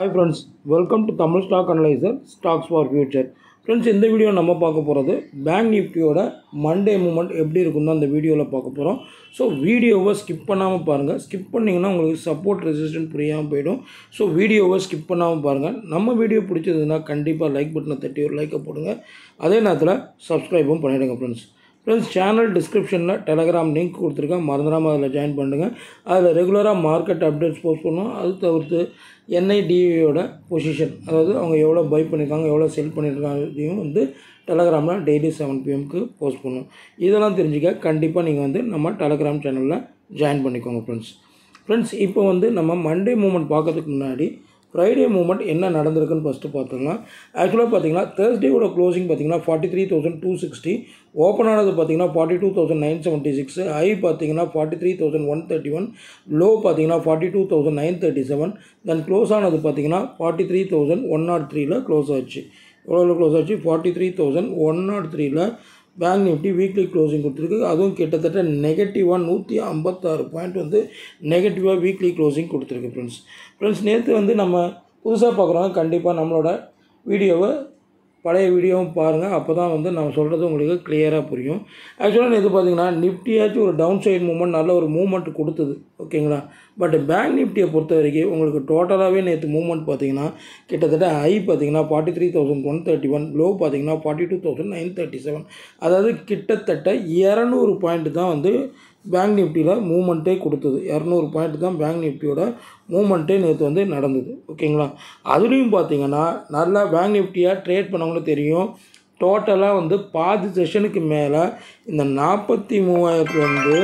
hi friends welcome to Tamil stock analyser stocks for future friends இந்த video நம்ம பார்க்க போகிறது பேங்க் நிஃப்டியோட மண்டே மூமெண்ட் எப்படி இருக்குன்னு தான் இந்த வீடியோவில் பார்க்க போகிறோம் ஸோ வீடியோவை ஸ்கிப் பண்ணாமல் பாருங்கள் ஸ்கிப் பண்ணிங்கன்னா உங்களுக்கு சப்போர்ட் ரெசிஸ்டன்ட் புரியாமல் போயிடும் ஸோ வீடியோவை ஸ்கிப் பண்ணாமல் பாருங்கள் நம்ம வீடியோ பிடிச்சதுன்னா கண்டிப்பாக லைக் பட்டனை தட்டி ஒரு லைக்கை போடுங்க அதே நேரத்தில் சப்ஸ்கிரைபும் பண்ணிவிடுங்க ஃப்ரெண்ட்ஸ் ஃப்ரெண்ட்ஸ் சேனல் டிஸ்கிரிப்ஷனில் டெலகிராம் லிங்க் கொடுத்துருக்கேன் மறந்துடாமல் அதில் ஜாயின் பண்ணுங்கள் அதில் ரெகுலராக மார்க்கெட் அப்டேட்ஸ் போஸ்ட் பண்ணுவோம் அது தவிர்த்து என்ஐடிவியோட பொசிஷன் அதாவது அவங்க எவ்வளோ பை பண்ணியிருக்காங்க எவ்வளோ செல் பண்ணியிருக்காங்க இதையும் வந்து டெலகிராமில் டெய்லி செவன் பிஎம்க்கு போஸ்ட் பண்ணுவோம் இதெல்லாம் தெரிஞ்சுக்க கண்டிப்பாக நீங்கள் வந்து நம்ம டெலகிராம் சேனலில் ஜாயின் பண்ணிக்கோங்க ஃப்ரெண்ட்ஸ் ஃப்ரெண்ட்ஸ் இப்போ வந்து நம்ம மண்டே மூமெண்ட் பார்க்கறதுக்கு முன்னாடி ஃப்ரைடே மூமெண்ட் என்ன நடந்திருக்குன்னு ஃபஸ்ட்டு பார்த்துக்கலாம் ஆக்சுவலாக பார்த்தீங்கன்னா தேர்ஸ்டேவோட க்ளோசிங் பார்த்தீங்கன்னா forty three thousand two sixty open ஆனது பார்த்தீங்கன்னா forty two thousand nine seventy six high பார்த்தீங்கன்னா forty three thousand one thirty one low பார்த்தீங்கன்னா forty two thousand nine thirty seven then close ஆனது பார்த்தீங்கன்னா forty three thousand one nought த்ரீல close ஆச்சு எவ்வளோ close ஆச்சு forty three thousand one nought த்ரீல bank Nifty weekly closing கொடுத்துருக்கு அதுவும் கிட்டத்தட்ட நெகட்டிவாக நூற்றி ஐம்பத்தாறு பாயிண்ட் வந்து நெகட்டிவாக வீக்லி க்ளோசிங் கொடுத்துருக்கு ஃப்ரெண்ட்ஸ் ஃப்ரெண்ட்ஸ் நேற்று வந்து நம்ம புதுசாக பார்க்குறவங்க கண்டிப்பாக நம்மளோட வீடியோவை பழைய வீடியோவும் பாருங்கள் அப்போ தான் வந்து நம்ம சொல்கிறது உங்களுக்கு கிளியராக புரியும் ஆக்சுவலாக நேற்று பார்த்தீங்கன்னா நிஃப்டியாச்சும் ஒரு டவுன் சைட் மூமெண்ட் நல்ல ஒரு மூமெண்ட் கொடுத்தது ஓகேங்களா பட் பேங்க் நிஃப்டியை பொறுத்த வரைக்கும் உங்களுக்கு டோட்டலாகவே நேற்று மூமெண்ட் பார்த்தீங்கன்னா கிட்டத்தட்ட ஹை பார்த்தீங்கன்னா forty three thousand one thirty one low பார்த்தீங்கன்னா forty two thousand nine thirty seven அதாவது கிட்டத்தட்ட இரநூறு பாயிண்ட் தான் வந்து பேங்க் நிஃப்டியில் மூமெண்ட்டே கொடுத்தது இரநூறு பாயிண்ட் தான் பேங்க் நிஃப்டியோட மூமெண்ட்டே நேற்று வந்து நடந்தது ஓகேங்களா அதுலேயும் பார்த்தீங்கன்னா நல்லா பேங்க் நிஃப்டியாக ட்ரேட் பண்ணவங்களுக்கு தெரியும் டோட்டலாக வந்து பாதி செஷனுக்கு மேலே இந்த நாற்பத்தி மூவாயிரத்துலேருந்து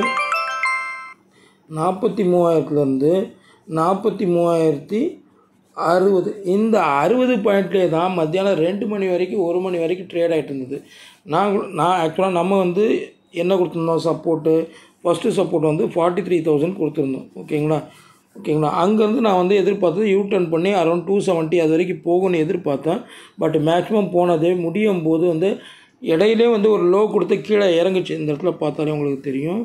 நாற்பத்தி மூவாயிரத்துலேருந்து நாற்பத்தி மூவாயிரத்தி அறுபது இந்த அறுபது பாயிண்ட்லேயே தான் மத்தியானம் ரெண்டு மணி வரைக்கும் ஒரு மணி வரைக்கும் ட்ரேட் ஆகிட்டு இருந்தது நான் நான் ஆக்சுவலாக நம்ம வந்து என்ன கொடுத்துருந்தோம் சப்போர்ட்டு ஃபஸ்ட்டு சப்போர்ட் வந்து ஃபார்ட்டி த்ரீ தௌசண்ட் கொடுத்துருந்தோம் ஓகேங்களா ஓகேங்களா அங்கேருந்து நான் வந்து எதிர்பார்த்தது யூ டர்ன் பண்ணி அரௌண்ட் டூ செவன்ட்டி அது வரைக்கும் போகும்னு எதிர்பார்த்தேன் பட் மேக்ஸிமம் போனதே முடியும் போது வந்து இடையிலே வந்து ஒரு லோ கொடுத்து கீழே இறங்குச்சு இந்த இடத்துல பார்த்தாலே உங்களுக்கு தெரியும்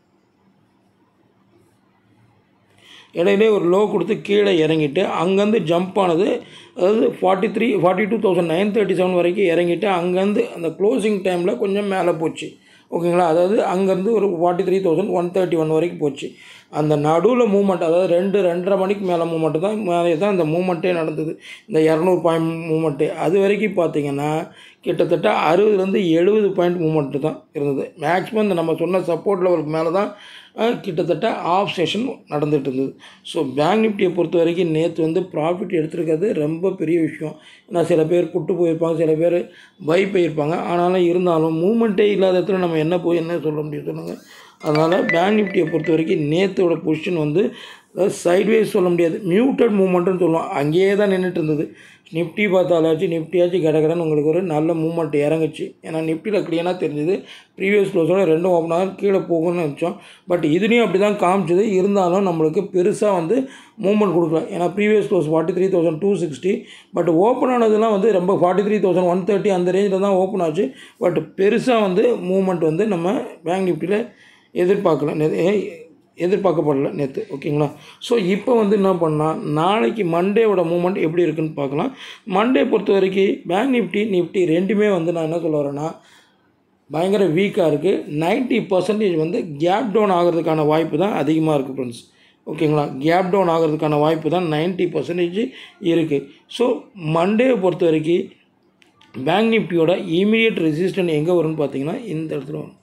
இடையிலே ஒரு லோ கொடுத்து கீழே இறங்கிட்டு அங்கேருந்து ஜம்ப் ஆனது அதாவது forty three forty two thousand nine thirty seven வரைக்கும் இறங்கிட்டு அங்கேருந்து அந்த க்ளோசிங் டைமில் கொஞ்சம் மேலே போச்சு ஓகேங்களா அதாவது அங்கேருந்து ஒரு forty three thousand one thirty one வரைக்கும் போச்சு அந்த நடுவில் மூமெண்ட் அதாவது ரெண்டு ரெண்டரை மணிக்கு மேலே மூமெண்ட்டு தான் மேலே தான் இந்த மூமெண்ட்டே நடந்தது இந்த இரநூறு பாயிண்ட் மூமெண்ட்டு அது வரைக்கும் பார்த்தீங்கன்னா கிட்டத்தட்ட அறுபதுலேருந்து எழுபது பாயிண்ட் மூமெண்ட்டு தான் இருந்தது மேக்ஸிமம் இந்த நம்ம சொன்ன சப்போர்ட் லெவலுக்கு மேலே தான் கிட்டத்தட்ட ஆஃப் செஷன் நடந்துகிட்டு இருந்தது ஸோ பேங்க் நிஃப்டியை பொறுத்த வரைக்கும் நேற்று வந்து ப்ராஃபிட் எடுத்துருக்கிறது ரொம்ப பெரிய விஷயம் ஏன்னா சில பேர் புட்டு போயிருப்பாங்க சில பேர் பை போயிருப்பாங்க ஆனாலும் இருந்தாலும் மூமெண்ட்டே இல்லாத இடத்துல நம்ம என்ன போய் என்ன சொல்ல முடியும் சொல்லுங்கள் அதனால் பேங்க் நிஃப்டியை பொறுத்த வரைக்கும் நேற்றோட பொசிஷன் வந்து சைட்வேஸ் சொல்ல முடியாது மியூட்டட் மூமெண்ட்டுன்னு சொல்லுவோம் அங்கேயே தான் நின்றுட்டு இருந்தது நிஃப்டி பார்த்தாலாச்சும் நிஃப்டியாச்சும் கிடக்கிறன்னு உங்களுக்கு ஒரு நல்ல மூமெண்ட் இறங்குச்சு ஏன்னா நிஃப்டியில் க்ளீனாக தெரிஞ்சுது ப்ரீவியஸ் க்ளோஸோட ரெண்டும் ஓப்பன் ஆகும் கீழே போகும்னு நினச்சோம் பட் இதுலேயும் அப்படி தான் காமிச்சது இருந்தாலும் நம்மளுக்கு பெருசாக வந்து மூமெண்ட் கொடுக்கல ஏன்னா previous close forty three thousand two sixty but open ஆனதுலாம் வந்து ரொம்ப forty three thousand one thirty அந்த ரேஞ்சில் தான் ஓப்பன் ஆச்சு பட் பெருசாக வந்து மூமெண்ட் வந்து நம்ம பேங்க் நிஃப்டியில் எதிர்பார்க்கல எதிர்பார்க்கப்படல நேற்று ஓகேங்களா ஸோ இப்போ வந்து என்ன பண்ணால் நாளைக்கு மண்டேவோட மூமெண்ட் எப்படி இருக்குன்னு பார்க்கலாம் மண்டே பொறுத்த வரைக்கும் பேங்க் நிஃப்டி நிஃப்டி ரெண்டுமே வந்து நான் என்ன சொல்ல வரேன்னா பயங்கர வீக்காக இருக்குது நைன்ட்டி பர்சன்டேஜ் வந்து கேப் டவுன் ஆகிறதுக்கான வாய்ப்பு தான் அதிகமாக இருக்குது ஃப்ரெண்ட்ஸ் ஓகேங்களா கேப் டவுன் ஆகிறதுக்கான வாய்ப்பு தான் நைன்ட்டி பர்சன்டேஜ் இருக்குது ஸோ மண்டேவை பொறுத்த வரைக்கும் பேங்க் நிஃப்டியோட இமீடியட் ரெசிஸ்டன்ட் எங்கே வரும்னு பார்த்தீங்கன்னா இந்த இடத்துல வரும்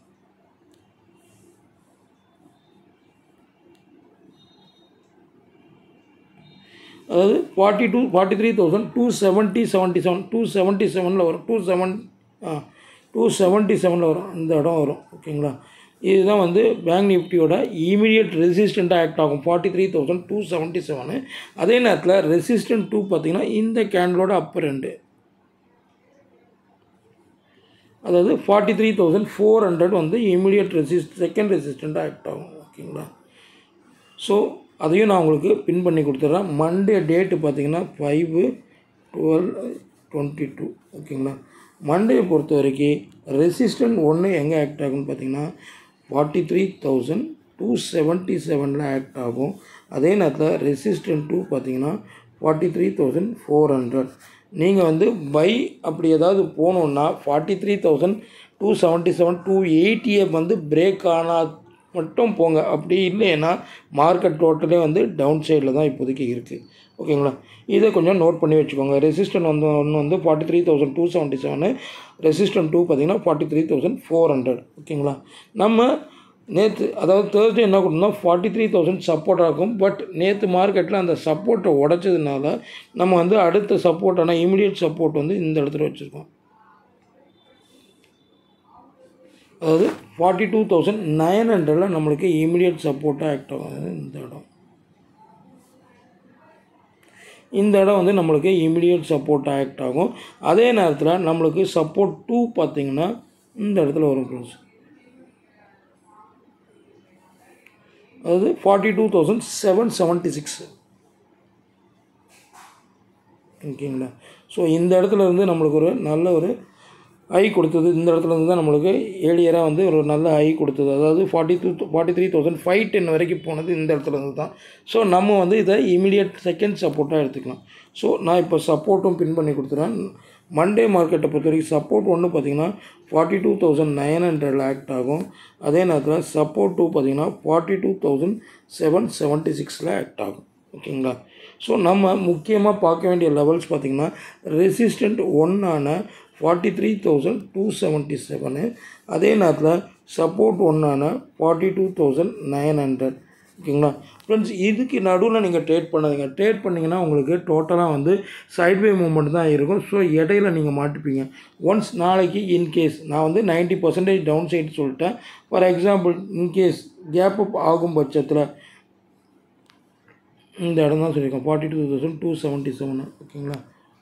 அதாவது forty two forty three thousand two seventy seventy seven two seventy செவனில் வரும் டூ செவன் டூ செவன்ட்டி செவனில் வரும் இந்த இடம் வரும் ஓகேங்களா இதுதான் வந்து பேங்க் நிஃப்டியோட இமீடியட் ரெசிஸ்டண்ட்டாக ஆக்ட் ஆகும் forty three thousand two seventy seven அதே நேரத்தில் ரெசிஸ்டன்ட் டூ பார்த்திங்கன்னா இந்த கேண்டலோட அப்பர் ரெண்டு அதாவது forty three thousand four hundred வந்து இமீடியட் ரெசிஸ்ட் செகண்ட் ரெசிஸ்டண்ட்டாக ஆக்ட் ஆகும் ஓகேங்களா ஸோ அதையும் நான் உங்களுக்கு பின் பண்ணி கொடுத்துட்றேன் மண்டே டேட்டு பார்த்தீங்கன்னா ஃபைவு டுவெல் டுவெண்ட்டி டூ ஓகேங்களா மண்டேயை பொறுத்த வரைக்கும் ரெசிஸ்டன்ட் ஒன்று எங்கே ஆக்ட் ஆகும்னு பார்த்தீங்கன்னா forty three thousand two seventy செவனில் ஆக்ட் ஆகும் அதே நேரத்தில் ரெசிஸ்டன்ட் டூ பார்த்தீங்கன்னா forty three thousand four hundred நீங்கள் வந்து பை அப்படி ஏதாவது போகணுன்னா forty three thousand two seventy seven two எயிட்டியை வந்து பிரேக் ஆனால் மட்டும் போங்க அப்படி இல்லைன்னா மார்க்கெட் டோட்டலே வந்து டவுன் சைடில் தான் இப்போதைக்கு இருக்குது ஓகேங்களா இதை கொஞ்சம் நோட் பண்ணி வச்சுக்கோங்க ரெசிஸ்டன் வந்து ஒன்று வந்து forty three thousand two seventy seven resistance two பார்த்தீங்கன்னா forty three thousand four hundred ஓகேங்களா நம்ம நேற்று அதாவது தேர்ஸ்டே என்ன கொடுத்தோம்னா ஃபார்ட்டி த்ரீ தௌசண்ட் சப்போர்ட் ஆகும் பட் நேற்று மார்க்கெட்டில் அந்த சப்போர்ட்டை உடச்சதுனால நம்ம வந்து அடுத்த சப்போர்ட்டான இமிடியட் சப்போர்ட் வந்து இந்த இடத்துல வச்சுருக்கோம் அதாவது ஃபார்ட்டி டூ தௌசண்ட் நைன் ஹண்ட்ரடில் நம்மளுக்கு இமிடியட் சப்போர்ட்டாக ஆக்ட் ஆகும் இந்த இடம் இந்த இடம் வந்து நம்மளுக்கு இமிடியட் சப்போர்ட் ஆக்ட் ஆகும் அதே நேரத்தில் நம்மளுக்கு சப்போர்ட் டூ பார்த்திங்கன்னா இந்த இடத்துல வரும் ஃப்ரெண்ட்ஸ் அதாவது forty two thousand seven seventy six ஓகேங்களா ஸோ இந்த இடத்துல இருந்து நம்மளுக்கு ஒரு நல்ல ஒரு ஐ கொடுத்தது இந்த இடத்துல இருந்து தான் நம்மளுக்கு ஏழியராக வந்து ஒரு நல்ல ஐ கொடுத்தது அதாவது forty two forty three thousand five ten வரைக்கும் போனது இந்த இடத்துல இருந்து தான் ஸோ நம்ம வந்து இதை இமீடியட் செகண்ட் சப்போர்ட்டாக எடுத்துக்கலாம் ஸோ நான் இப்போ சப்போர்ட்டும் பின் பண்ணி கொடுத்துறேன் மண்டே மார்க்கெட்டை பொறுத்த வரைக்கும் சப்போர்ட் ஒன்று பார்த்தீங்கன்னா forty two thousand nine hundred act ஆகும் அதே நேரத்தில் சப்போர்ட் டூ பார்த்தீங்கன்னா forty two thousand seven seventy சிக்ஸில் ஆக்ட் ஆகும் ஓகேங்களா ஸோ நம்ம முக்கியமாக பார்க்க வேண்டிய லெவல்ஸ் பார்த்திங்கன்னா ரெசிஸ்டண்ட் ஒன்னான forty three thousand two seventy seven அதே நேரத்தில் சப்போர்ட் ஒன்னான forty two thousand nine hundred ஓகேங்களா ஃப்ரெண்ட்ஸ் இதுக்கு நடுவில் நீங்கள் ட்ரேட் பண்ணாதீங்க ட்ரேட் பண்ணிங்கன்னா உங்களுக்கு டோட்டலாக வந்து சைட்வே மூமெண்ட் தான் இருக்கும் ஸோ இடையில நீங்கள் மாட்டிப்பீங்க ஒன்ஸ் நாளைக்கு இன்கேஸ் நான் வந்து நைன்ட்டி பர்சன்டேஜ் டவுன் சைடு சொல்லிட்டேன் for example in case gap up ஆகும் பட்சத்தில் இந்த இடம் தான் சொல்லியிருக்கோம் forty two thousand two seventy seven ஓகேங்களா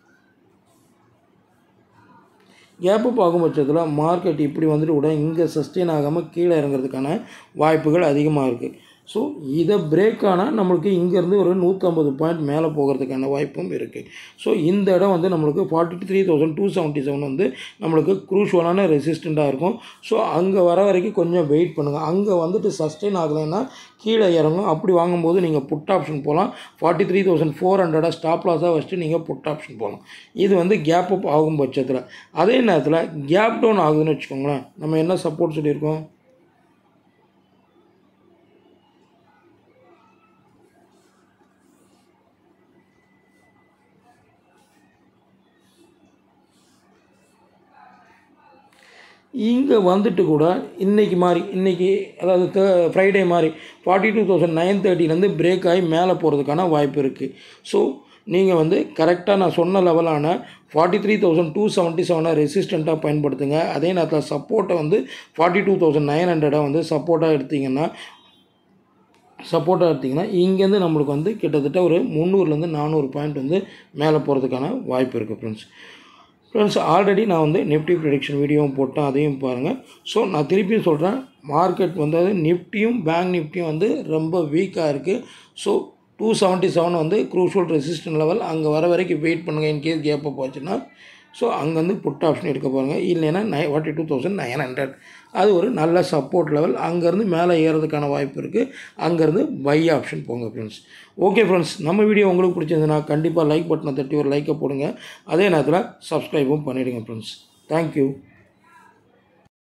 கேப் அப் ஆகும் பட்சத்தில் மார்க்கெட் இப்படி வந்துட்டு கூட இங்கே சஸ்டெயின் ஆகாமல் கீழே இறங்குறதுக்கான வாய்ப்புகள் அதிகமாக இருக்குது ஸோ இதை பிரேக் ஆனால் நம்மளுக்கு இங்கேருந்து ஒரு நூற்றம்பது பாயிண்ட் மேலே போகிறதுக்கான வாய்ப்பும் இருக்குது ஸோ இந்த இடம் வந்து நம்மளுக்கு forty three thousand two seventy seven வந்து நம்மளுக்கு க்ரூஷுவலான ரெசிஸ்டண்ட்டாக இருக்கும் ஸோ அங்கே வர வரைக்கும் கொஞ்சம் வெயிட் பண்ணுங்கள் அங்கே வந்துட்டு சஸ்டெயின் ஆகலைன்னா கீழே இறங்கும் அப்படி வாங்கும்போது நீங்கள் புட் ஆப்ஷன் போகலாம் ஃபார்ட்டி த்ரீ தௌசண்ட் ஃபோர் ஹண்ட்ரடாக ஸ்டாப் லாஸாக வச்சுட்டு நீங்கள் புட் ஆப்ஷன் போகலாம் இது வந்து கேப் அப் ஆகும் பட்சத்தில் அதே நேரத்தில் கேப் டவுன் ஆகுதுன்னு வச்சுக்கோங்களேன் நம்ம என்ன சப்போர்ட் சொல்லியிருக்கோம் இங்கே வந்துட்டு கூட இன்றைக்கி மாதிரி இன்றைக்கி அதாவது த ஃப்ரைடே மாதிரி ஃபார்ட்டி டூ தௌசண்ட் நைன் தேர்ட்டிலேருந்து பிரேக் ஆகி மேலே போகிறதுக்கான வாய்ப்பு இருக்குது ஸோ நீங்கள் வந்து கரெக்டாக நான் சொன்ன லெவலான forty three thousand two seventy செவனை ரெசிஸ்டண்ட்டாக பயன்படுத்துங்க அதே நேரத்தில் சப்போர்ட்டை வந்து ஃபார்ட்டி டூ தௌசண்ட் நைன் ஹண்ட்ரடாக வந்து சப்போர்ட்டாக எடுத்திங்கன்னா சப்போர்ட்டாக எடுத்திங்கன்னா இங்கேருந்து நம்மளுக்கு வந்து கிட்டத்தட்ட ஒரு முந்நூறுலேருந்து நானூறு பாயிண்ட் வந்து மேலே போகிறதுக்கான வாய்ப்பு இருக்குது ஃப்ரெண்ட்ஸ் ஃப்ரெண்ட்ஸ் ஆல்ரெடி நான் வந்து நிஃப்டி ப்ரிடிக்ஷன் வீடியோவும் போட்டேன் அதையும் பாருங்கள் ஸோ நான் திருப்பியும் சொல்கிறேன் மார்க்கெட் வந்து நிஃப்டியும் பேங்க் நிஃப்டியும் வந்து ரொம்ப வீக்காக இருக்குது ஸோ டூ செவன்ட்டி செவன் வந்து க்ரூஷுவல் ரெசிஸ்டன்ட் லெவல் அங்கே வர வரைக்கும் வெயிட் பண்ணுங்கள் இன்கேஸ் கேப் அப் ஆச்சுன்னா ஸோ அங்கேருந்து புட் ஆப்ஷன் எடுக்க பாருங்கள் இல்லைன்னா நை forty two thousand nine hundred அது ஒரு நல்ல சப்போர்ட் லெவல் அங்கேருந்து மேலே ஏறதுக்கான வாய்ப்பு இருக்குது அங்கேருந்து பை ஆப்ஷன் போங்க ஃப்ரெண்ட்ஸ் ஓகே ஃப்ரெண்ட்ஸ் நம்ம வீடியோ உங்களுக்கு பிடிச்சிருந்ததுன்னா கண்டிப்பாக லைக் பட்டனை தட்டி ஒரு லைக்கை போடுங்க அதே நேரத்தில் சப்ஸ்கிரைபும் பண்ணிவிடுங்க ஃப்ரெண்ட்ஸ் தேங்க்யூ